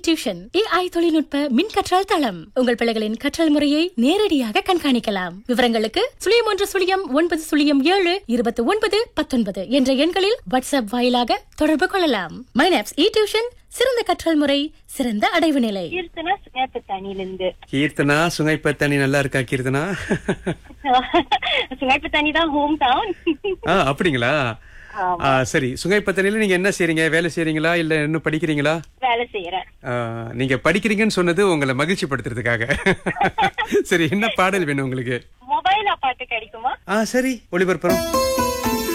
tuition AI தொழில்நுட்ப மின் கற்றல் தளம் உங்கள் பிள்ளைகளின் கற்றல் முறையை நேரடியாக கண்காணிக்கலாம் விவரங்களுக்கு சுழியம் ஒன்று சுழியம் ஒன்பது சுழியம் ஏழு இருபத்தி ஒன்பது பத்தொன்பது என்ற எண்களில் வாட்ஸ்அப் வாயிலாக தொடர்பு கொள்ளலாம் மைனாப்ஸ் இ டியூஷன் சிறந்த கற்றல் முறை சிறந்த அடைவு நிலை கீர்த்தனா சுங்காப்பத்தானிலிருந்து கீர்த்தனா சுங்கைப்பத்தனி நல்லா இருக்கா கீர்த்தனா சுங்காப்பத்தானி தான் ஹோம் டவுன் ஆ அப்படிங்களா ஆ, சரி சுங்கைப்பத்தனில நீங்க என்ன செய்றீங்க வேலை செய்றீங்களா இல்ல இன்னும் படிக்கிறீங்களா வேலை செய்யறேன் ஆ, நீங்க படிக்கிறீங்கன்னு சொன்னது உங்களை மகிழ்ச்சி படுத்துறதுக்காக சரி என்ன பாடல் வேணும் உங்களுக்கு மொபைலா பாட்டு கிடைக்குமா ஆ சரி ஒளிபரப்புறோம்